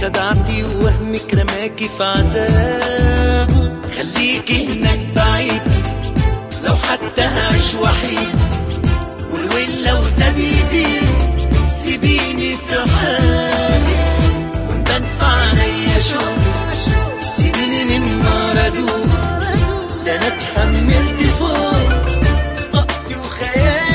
خدعتي ووهمك رماكي في عذابه خليكي هناك بعيد لو حتى هعيش وحيد والويل لو زاد يزيد سيبيني في حالي وان بنفع عليا شوق سيبيني من نار ادوب ده انا اتحملت فوق طاقتي وخيالي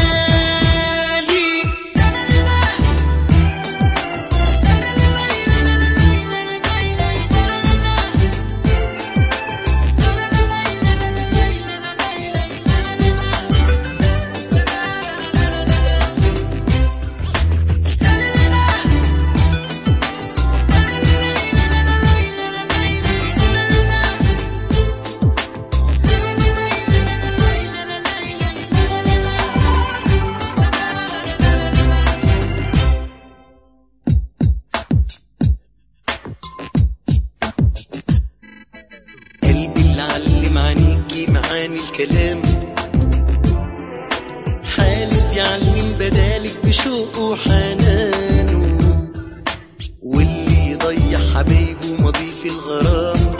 قلبي اللي علم عينيكي معاني الكلام حالف يعلم بدالك بشوقه وحنانه واللي يضيع حبايبه مضيف الغرام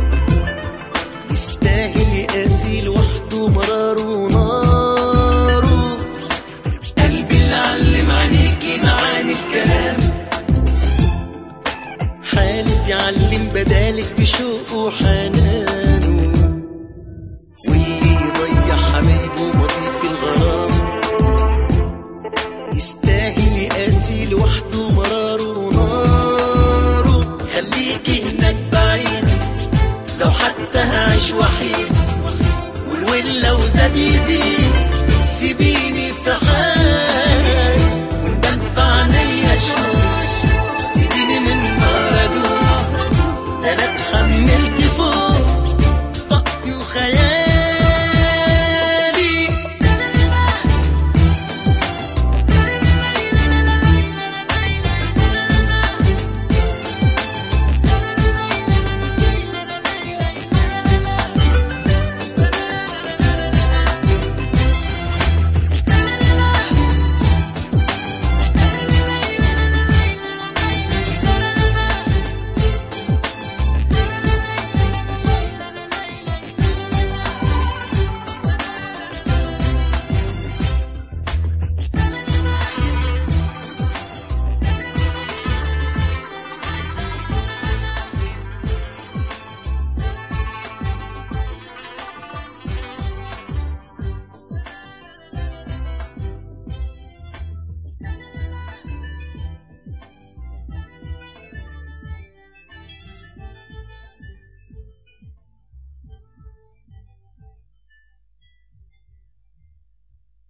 يستاهل يقاسي لوحده مراره وناره قلبي اللي علم عينيكي معاني الكلام حالف يعلم بدالك بشوق وحنان